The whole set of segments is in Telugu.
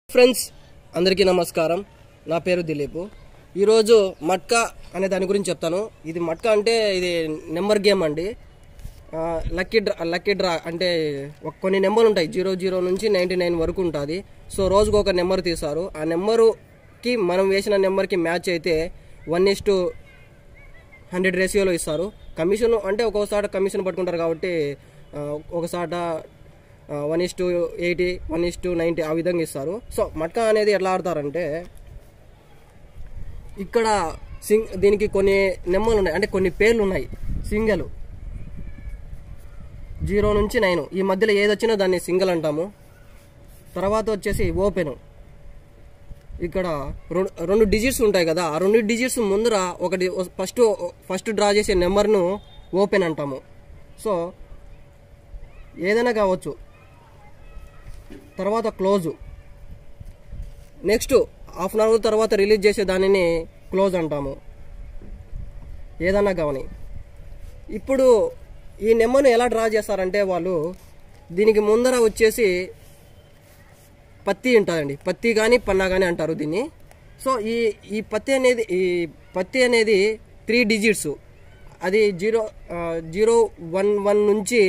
ఫ్రెండ్స్ అందరికీ నమస్కారం నా పేరు దిలీప్ ఈరోజు మట్కా అనే దాని గురించి చెప్తాను ఇది మట్కా అంటే ఇది నెంబర్ గేమ్ అండి ఆ, లక్కీ డ్రా లక్కీ డ్రా అంటే ఒక కొన్ని నెంబర్లు ఉంటాయి జీరో జీరో నుంచి నైంటీ నైన్ వరకు ఉంటుంది సో రోజుకు ఒక నెంబర్ తీస్తారు ఆ నెంబరుకి మనం వేసిన నెంబర్కి మ్యాచ్ అయితే వన్ ఇస్ టు హండ్రెడ్ రేషియోలో ఇస్తారు కమిషన్ అంటే ఒక్కోసారి కమిషన్ పట్టుకుంటారు కాబట్టి ఆ, ఒకసాట one is to eighty one is to ninety ఆ విధంగా ఇస్తారు సో మట్కా అనేది ఎట్లా ఆడతారంటే ఇక్కడ సింగ్ దీనికి కొన్ని నెంబర్లు ఉన్నాయి అంటే కొన్ని పేర్లు ఉన్నాయి సింగల్ జీరో నుంచి నైన్ ఈ మధ్యలో ఏది వచ్చినా దాన్ని సింగిల్ అంటాము తర్వాత వచ్చేసి ఓపెన్ ఇక్కడ రెండు రెండు డిజిట్స్ ఉంటాయి కదా ఆ రెండు డిజిట్స్ ముందర ఒకటి ఫస్ట్ ఫస్ట్ డ్రా చేసే నెంబర్ను ఓపెన్ అంటాము సో ఏదైనా కావచ్చు తర్వాత close next half an hour తర్వాత రిలీజ్ చేసే దానిని క్లోజ్ అంటాము ఏదన్నా కావని ఇప్పుడు ఈ నెంబర్ను ఎలా డ్రా చేస్తారంటే వాళ్ళు దీనికి ముందర వచ్చేసి పత్తి ఉంటుందండి పత్తి కానీ పన్నా కానీ అంటారు దీన్ని సో ఈ ఈ పత్తి అనేది ఈ పత్తి అనేది త్రీ డిజిట్స్ అది జీరో జీరో వన్ వన్ నుంచి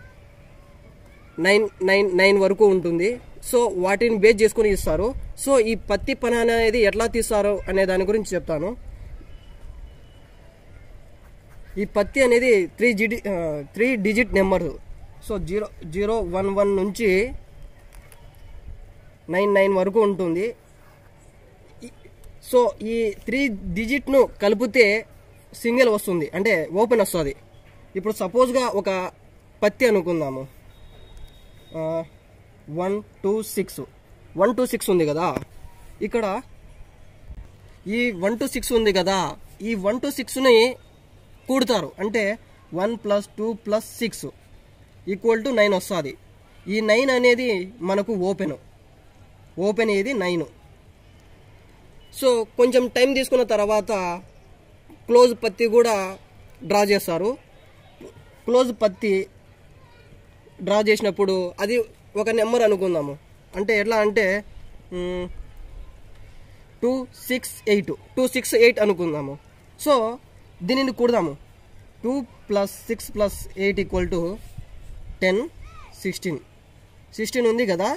నైన్ నైన్ నైన్ వరకు ఉంటుంది సో వాటిని బేస్ చేసుకుని ఇస్తారు సో ఈ పత్తి పని అనేది ఎట్లా తీస్తారు అనే దాని గురించి చెప్తాను ఈ పత్తి అనేది త్రీ జిడి three digit number so zero zero one one నుంచి నైన్ నైన్ వరకు ఉంటుంది ఈ- సో ఈ త్రీ డిజిట్ను కలిపితే సింగిల్ వస్తుంది అంటే ఓపెన్ వస్తుంది ఇప్పుడు సపోజ్గా ఒక పత్తి అనుకుందాము one two six one two six ఉంది కదా ఇక్కడ ఈ వన్ టు సిక్స్ ఉంది కదా ఈ వన్ టు సిక్స్ని కూడతారు అంటే one plus two plus six equal to nine వస్తుంది ఈ నైన్ అనేది మనకు ఓపెన్ ఓపెన్ ఇది నైన్ సో కొంచెం టైం తీసుకున్న తర్వాత క్లోజ్ పత్తి కూడా డ్రా చేస్తారు క్లోజ్ పత్తి డ్రా చేసినప్పుడు అది ఒక నెంబర్ అనుకుందాము అంటే ఎట్లా అంటే two six eight two six eight అనుకుందాము సో దీనిని కూడదాము two plus six plus eight equal to ten sixteen sixteen ఉంది కదా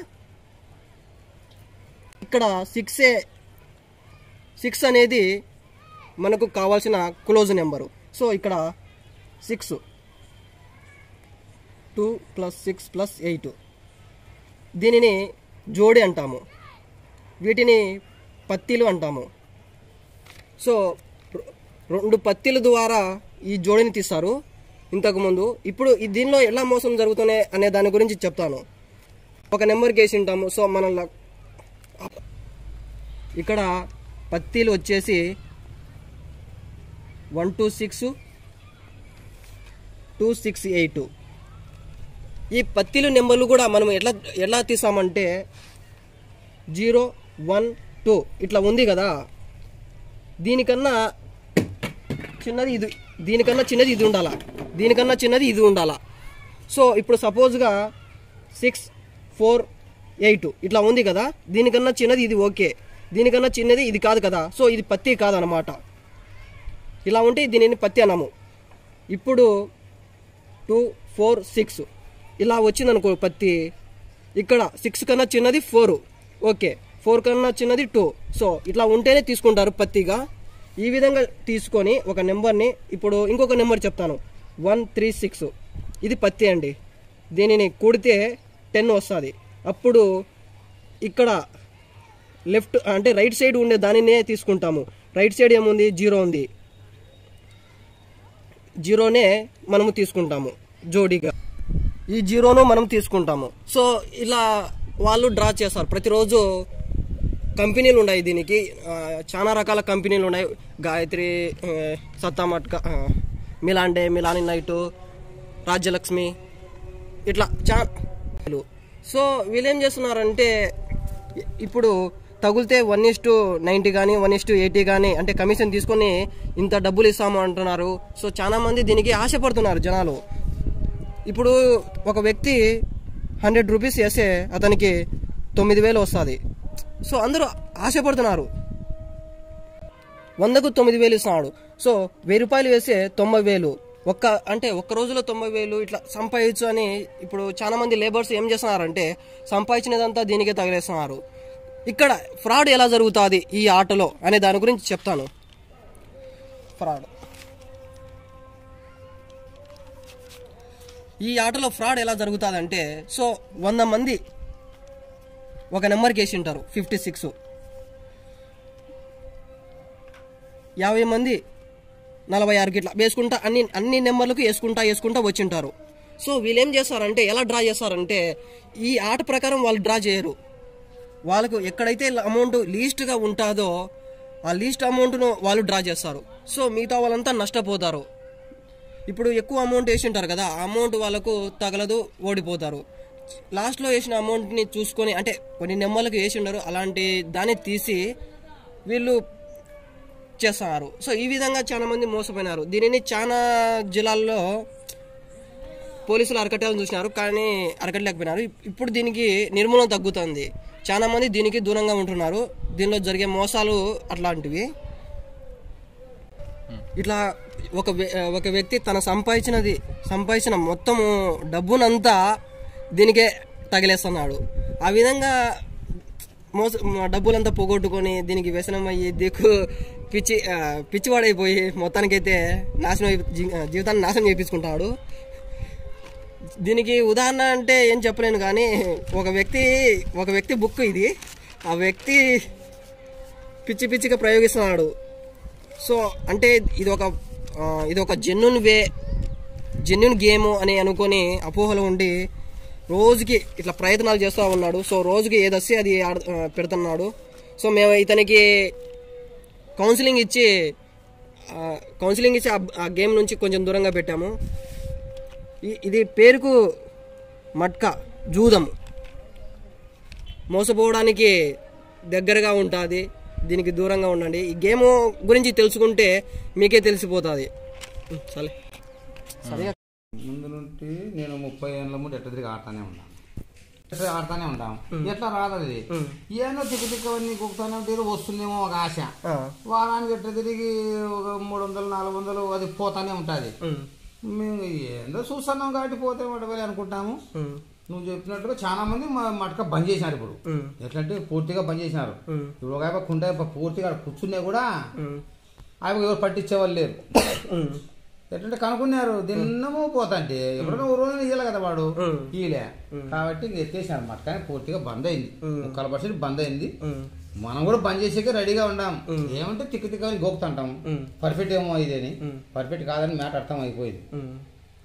ఇక్కడ సిక్సే సిక్స్ అనేది మనకు కావాల్సిన క్లోజ్ నెంబరు సో ఇక్కడ six two plus six plus eight దీనిని జోడి అంటాము వీటిని పత్తిలు అంటాము సో రె- రెండు పత్తిల ద్వారా ఈ జోడిని తీస్తారు ఇంతకుముందు ఇప్పుడు ఈ దీనిలో ఎలా మోసం జరుగుతున్నాయి అనే దాని గురించి చెప్తాను ఒక నెంబర్కి వేసి ఉంటాము సో మన లక్- ఇక్కడ పత్తిలు వచ్చేసి one two six two six eight ఈ పత్తిలు నెంబర్లు కూడా మనం ఎట్లా ఎలా తీసామంటే జీరో వన్ టూ ఇట్లా ఉంది కదా దీనికన్నా చిన్నది ఇది దీనికన్నా చిన్నది ఇది ఉండాలా దీనికన్నా చిన్నది ఇది ఉండాలా సో ఇప్పుడు సపోజ్గా సిక్స్ ఫోర్ ఎయిట్ ఇట్లా ఉంది కదా దీనికన్నా చిన్నది ఇది ఓకే దీనికన్నా చిన్నది ఇది కాదు కదా సో ఇది పత్తి కాదనమాట ఇలా ఉంటే దీనిని పత్తి అన్నాము ఇప్పుడు టూ ఫోర్ సిక్స్ ఇలా వచ్చిందనుకో పత్తి ఇక్కడ సిక్స్ కన్నా చిన్నది ఫోర్ ఓకే ఫోర్ కన్నా చిన్నది టూ సో ఇట్లా ఉంటేనే తీసుకుంటారు పత్తిగా ఈ విధంగా తీసుకొని ఒక నెంబర్ని ఇప్పుడు ఇంకొక నెంబర్ చెప్తాను వన్ త్రీ సిక్స్ ఇది పత్తి అండి దీనిని కూడితే టెన్ వస్తుంది అప్పుడు ఇక్కడ లెఫ్ట్ అంటే రైట్ సైడ్ ఉండే దానినే తీసుకుంటాము రైట్ సైడ్ ఏముంది జీరో ఉంది జీరోనే మనము తీసుకుంటాము జోడీగా ఈ జీరోను మనం తీసుకుంటాము సో ఇలా వాళ్ళు డ్రా చేస్తారు ప్రతిరోజు కంపెనీలు ఉన్నాయి దీనికి ఆ, చాలా రకాల కంపెనీలు ఉన్నాయి గాయత్రి ఆ, సత్తామట్క ఆ, మిలాండే మిలాని నైటు రాజ్యలక్ష్మి ఇట్లా చా సో వీళ్ళు ఏం చేస్తున్నారంటే ఇ- ఇప్పుడు తగిలితే వన్ ఇస్ టు నైంటీ కానీ వన్ ఇస్ టు ఎయిటీ కానీ అంటే కమిషన్ తీసుకొని ఇంత డబ్బులు ఇస్తాము అంటున్నారు సో చాలా మంది దీనికి ఆశపడుతున్నారు జనాలు ఇప్పుడు ఒక వ్యక్తి హండ్రెడ్ రూపీస్ వేస్తే అతనికి తొమ్మిది వేలు వస్తుంది సో అందరూ ఆశపడుతున్నారు వందకు తొమ్మిది వేలు ఇస్తున్నాడు సో వెయ్యి రూపాయలు వేస్తే తొంభై వేలు ఒక్క అంటే ఒక్క రోజులో తొంభై వేలు ఇట్లా సంపాదించు అని ఇప్పుడు చాలా మంది లేబర్స్ ఏం చేస్తున్నారంటే సంపాదించినదంతా దీనికే తగిలేస్తున్నారు ఇక్కడ ఫ్రాడ్ ఎలా జరుగుతుంది ఈ ఆటలో అనే దాని గురించి చెప్తాను ఫ్రాడ్ ఈ ఆటలో ఫ్రాడ్ ఎలా జరుగుతుందంటే సో వంద మంది ఒక నెంబర్కి వేసి ఉంటారు ఫిఫ్టీ సిక్స్ యాభై మంది నలభై ఆరుకి ఇట్లా వేసుకుంటా అన్ని అన్ని నెంబర్లకు వేసుకుంటా వేసుకుంటా వచ్చింటారు సో వీళ్ళు ఏం చేస్తారంటే ఎలా డ్రా చేస్తారంటే ఈ ఆట ప్రకారం వాళ్ళు డ్రా చేయరు వాళ్ళకు ఎక్కడైతే అమౌంట్ లీస్ట్గా ఉంటుందో ఆ లీస్ట్ అమౌంట్ను వాళ్ళు డ్రా చేస్తారు సో మిగతా వాళ్ళంతా నష్టపోతారు ఇప్పుడు ఎక్కువ అమౌంట్ వేసి ఉంటారు కదా ఆ అమౌంట్ వాళ్ళకు తగలదు ఓడిపోతారు లాస్ట్లో వేసిన అమౌంట్ని చూసుకొని అంటే కొన్ని నెంబర్లకు వేసి ఉండరు అలాంటి దాన్ని తీసి వీళ్ళు చేస్తున్నారు సో ఈ విధంగా చాలా మంది మోసపోయినారు దీనిని చాలా జిల్లాల్లో పోలీసులు అరకట్టాలని చూసినారు కానీ అరకట్టలేకపోయినారు ఇప్- ఇప్పుడు దీనికి నిర్మూలన తగ్గుతుంది చాలా మంది దీనికి దూరంగా ఉంటున్నారు దీనిలో జరిగే మోసాలు అట్లాంటివి ఇట్లా ఒక వ్య- ఒక వ్యక్తి తన సంపాదించినది సంపాదించిన మొత్తము డబ్బునంతా దీనికే తగిలేస్తున్నాడు ఆ విధంగా మోస మ- డబ్బులంతా పోగొట్టుకొని దీనికి వ్యసనం అయ్యి దిక్కు పిచ్చి ఆ, పిచ్చివాడైపోయి మొత్తానికైతే నాశనం అయి- జీ- జీవితాన్ని నాశనం చేయించుకుంటాడు దీనికి ఉదాహరణ అంటే ఏం చెప్పలేను కానీ ఒక వ్యక్తి ఒక వ్యక్తి బుక్ ఇది ఆ వ్యక్తి పిచ్చి పిచ్చిగా ప్రయోగిస్తున్నాడు సో అంటే ఇది ఒక ఆ, ఇది ఒక జెన్యున్ వే జెన్యున్ గేమ్ అని అనుకొని అపోహలు ఉండి రోజుకి ఇట్లా ప్రయత్నాలు చేస్తూ ఉన్నాడు సో రోజుకి ఏది వస్తే అది ఆడ- ఆ, పెడుతున్నాడు సో మేము ఇతనికి కౌన్సిలింగ్ ఇచ్చి ఆ, కౌన్సిలింగ్ ఇచ్చి ఆ- ఆ గేమ్ నుంచి కొంచెం దూరంగా పెట్టాము ఈ- ఇది పేరుకు మట్కా జూదం మోసపోవడానికి దగ్గరగా ఉంటుంది దీనికి దూరంగా ఉండండి ఈ గేమ్ గురించి తెలుసుకుంటే మీకే తెలిసిపోతుంది సరే సరిగా ముందు నుండి నేను ముప్పై ఏళ్ళ ముందు ఎట్ట తిరిగి ఆడుతానే ఉన్నాను ఎట్లా ఆడుతానే ఉంటాం ఎట్లా రాదు అది ఏమో తిక్కు తిక్కవన్నీ కుక్కుతానే ఉంటే వస్తుందేమో ఒక ఆశ ఆ, వారానికి ఎట్లా తిరిగి ఒక మూడు వందలు నాలుగు వందలు అది పోతానే ఉంటుంది ఉమ్, మేము ఏందో చూస్తున్నాం కాబట్టి పోతే పడవాలి అనుకుంటాము ఉమ్, నువ్వు చెప్పినట్టుగా చాలా మంది మ- మటక బంద్ చేసినారు ఇప్పుడు ఉమ్, ఎట్లంటే పూర్తిగా బంద్ చేసినారు ఉమ్, ఇప్పుడు ఒక ఆయన కుంట పూర్తిగా ఆడ కూర్చున్నా కూడా ఉమ్, ఆయన ఎవరు పట్టించేవాళ్ళు లేరు ఉమ్, ఎట్లంటే కనుక్కున్నారు దిన్నము పోతాంటే ఎప్పుడైనా ఓ రోజు ఇయ్యాలి కదా వాడు ఉమ్, ఈలే కాబట్టి ఇంక ఎత్తేసారు అన్నమాట కానీ పూర్తిగా బంద్ అయింది ముక్కల పర్సెంట్ బంద్ అయింది ఉమ్, మనం కూడా బంద్ చేసేకి రెడీగా ఉన్నాం ఏమంటే తిక్కు తిక్కని గోపుతుంటాం ఉమ్, పర్ఫెక్ట్ ఏమో ఇదేని ఉమ్. పర్ఫెక్ట్ కాదని మ్యాటర్ అర్థం అయిపోయింది ఉమ్,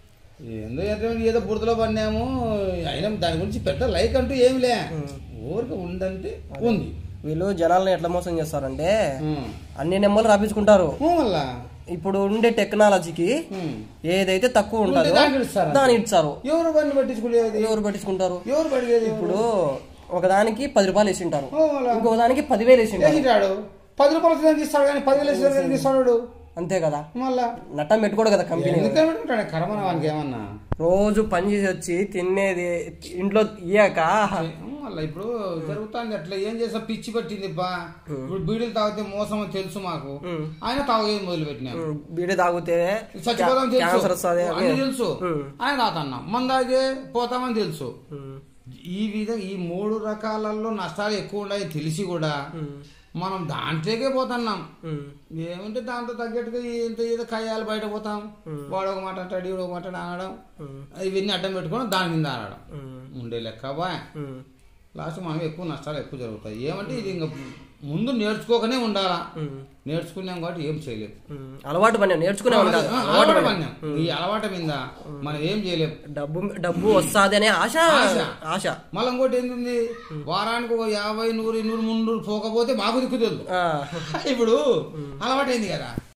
ఏందో ఏదో ఏదో బురదలో పడినాము అయినా దాని గురించి పెద్ద లైక్ అంటూ ఏమి లే ఊరికి ఉందంటే ఉంది వీళ్ళు జనాలను ఎట్లా మోసం చేస్తారంటే ఉమ్. అన్ని నెంబర్లు రాపించుకుంటారు ఊ మళ్ళా ఇప్పుడు ఉండే టెక్నాలజీకి ఉమ్. ఏదైతే తక్కువ ఉంటుందో దానికి ఇస్తారా? దాన్ని ఇచ్చారు ఎవరు బండి పట్టించుకునేది ఎవరు పట్టించుకుంటారు ఎవరు పడిగేది ఇప్పుడు ఒకదానికి పది రూపాయలు వేసింటారు ఓ మళ్ళా ఇంకో దానికి పదివేలు వేసింటారు వేసిటాడు పది రూపాయలు దానికి ఇస్తాడు కానీ పదివేలు ఇస్తాడు దానికి ఇస్తాడు అంతే కదా మళ్ళా నట్టం పెట్టుకోడు కదా కంపెనీ ఎందుకని పెట్టుకుంటాడు కర్మన వానికి ఏమన్నా రోజు పని చేసి వచ్చి తినేది ఇంట్లో ఇయ్యాక మళ్ళీ ఇప్పుడు జరుగుతుంది అట్లా ఏం చేసా పిచ్చి పట్టింది బా ఇప్పుడు బీడీలు తాగితే మోసం అని తెలుసు మాకు ఉమ్. ఆయన తాగేది మొదలు పెట్టినాం ఉమ్, బీడి తాగితే చచ్చిపోతాం క్యాన్సర్ తెలుసు వస్తుంది అన్ని తెలుసు ఉమ్. ఆయన తాతన్నాం మన తాగే పోతామని తెలుసు ఉమ్, ఈ విధంగా ఈ మూడు రకాలలో నష్టాలు ఎక్కువ ఉన్నాయి తెలిసి కూడా మనం దాంట్లోకే పోతున్నాం ఉమ్, ఏమంటే దాంతో తగ్గట్టుగా ఇంత ఏదో కయ్యాలు బయట పోతాం వాడు ఒక మాట అంటాడు వీడు ఒక మాట అనడం ఉమ్, ఇవన్నీ అడ్డం పెట్టుకొని దాని కింద ఆడడం ఉమ్, ఉండే లెక్క బా ఉమ్, లాస్ట్ మనం ఎక్కువ నష్టాలు ఎక్కువ జరుగుతాయి ఏమంటే ఇది ఇంకా ముందు నేర్చుకోకనే ఉండాలా ఉమ్, నేర్చుకున్నాం కాబట్టి ఏం చేయలేము ఉమ్. అలవాటు పని నేర్చుకునే ఉంటారు ఆ, అలవాటు పడినాం ఈ అలవాటు మీద మనం ఏం చేయలేం డబ్బు డబ్బు వస్తాది అనే ఆశ ఆశ. ఆశ మళ్ళీ ఇంకోటి ఏంటుంది వారానికి ఒక యాభై నూరు నూరు మున్నూరు పోకపోతే మాకు దిక్కు తెలియదు ఆ, ఇప్పుడు అలవాటైంది కదా